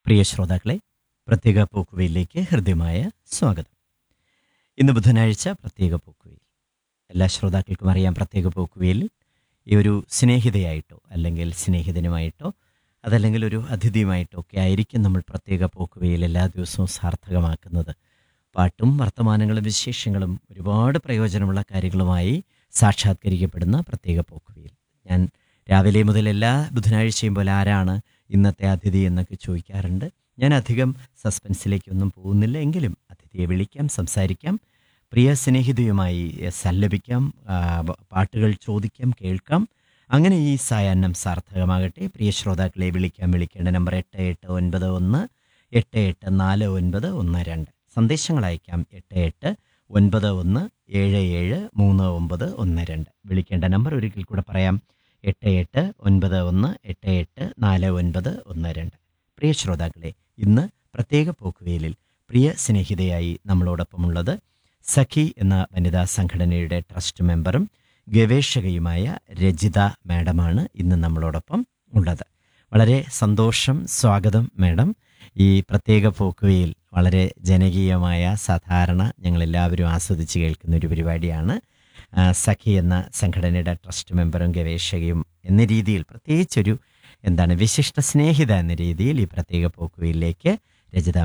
പ്രിയ ശ്രോതാക്കളെ പ്രത്യേക പോക്കുവയിലേക്ക് ഹൃദ്യമായ സ്വാഗതം ഇന്ന് ബുധനാഴ്ച പ്രത്യേക പോക്കുവയിൽ എല്ലാ ശ്രോതാക്കൾക്കും അറിയാം പ്രത്യേക പോക്കുവയിൽ ഈ ഒരു സ്നേഹിതയായിട്ടോ അല്ലെങ്കിൽ സ്നേഹിതനുമായിട്ടോ അതല്ലെങ്കിൽ ഒരു അതിഥിയുമായിട്ടോ ഒക്കെ ആയിരിക്കും നമ്മൾ പ്രത്യേക പോക്കുവയിൽ എല്ലാ ദിവസവും സാർത്ഥകമാക്കുന്നത് പാട്ടും വർത്തമാനങ്ങളും വിശേഷങ്ങളും ഒരുപാട് പ്രയോജനമുള്ള കാര്യങ്ങളുമായി സാക്ഷാത്കരിക്കപ്പെടുന്ന പ്രത്യേക പോക്കുവയിൽ ഞാൻ രാവിലെ മുതൽ എല്ലാ ബുധനാഴ്ചയും പോലെ ആരാണ് ഇന്നത്തെ അതിഥി എന്നൊക്കെ ചോദിക്കാറുണ്ട് ഞാൻ അധികം സസ്പെൻസിലേക്കൊന്നും പോകുന്നില്ല എങ്കിലും അതിഥിയെ വിളിക്കാം സംസാരിക്കാം പ്രിയ സ്നേഹിതയുമായി സല്ലപിക്കാം ആ, ബ- പാട്ടുകൾ ചോദിക്കാം കേൾക്കാം അങ്ങനെ ഈ സായാഹ്നം സാർത്ഥകമാകട്ടെ പ്രിയ ശ്രോതാക്കളെ വിളിക്കാം വിളിക്കേണ്ട നമ്പർ എട്ട് എട്ട് ഒൻപത് ഒന്ന് എട്ട് എട്ട് നാല് ഒൻപത് ഒന്ന് രണ്ട് സന്ദേശങ്ങൾ അയക്കാം എട്ട് എട്ട് ഒൻപത് ഒന്ന് ഏഴ് ഏഴ് മൂന്ന് ഒമ്പത് ഒന്ന് രണ്ട് വിളിക്കേണ്ട നമ്പർ ഒരിക്കൽ കൂടെ പറയാം എട്ട് എട്ട് ഒൻപത് ഒന്ന് എട്ട് എട്ട് നാല് ഒൻപത് ഒന്ന് രണ്ട് പ്രിയ ശ്രോതാക്കളെ ഇന്ന് പ്രത്യേക പോക്കുവേലിൽ പ്രിയ സ്നേഹിതയായി നമ്മളോടൊപ്പമുള്ളത് സഖി എന്ന വനിതാ സംഘടനയുടെ ട്രസ്റ്റ് മെമ്പറും ഗവേഷകയുമായ രജിത മാഡമാണ് ഇന്ന് നമ്മളോടൊപ്പം ഉള്ളത് വളരെ സന്തോഷം സ്വാഗതം മാഡം ഈ പ്രത്യേക പോക്കുവയിൽ വളരെ ജനകീയമായ സാധാരണ ഞങ്ങളെല്ലാവരും ആസ്വദിച്ച് കേൾക്കുന്ന ഒരു പരിപാടിയാണ് ആ, സഖി എന്ന സംഘടനയുടെ ട്രസ്റ്റ് മെമ്പറും ഗവേഷകയും എന്ന രീതിയിൽ പ്രത്യേകിച്ചൊരു എന്താണ് വിശിഷ്ട സ്നേഹിത എന്ന രീതിയിൽ ഈ പ്രത്യേക പോക്കുവയിലേക്ക് രചിത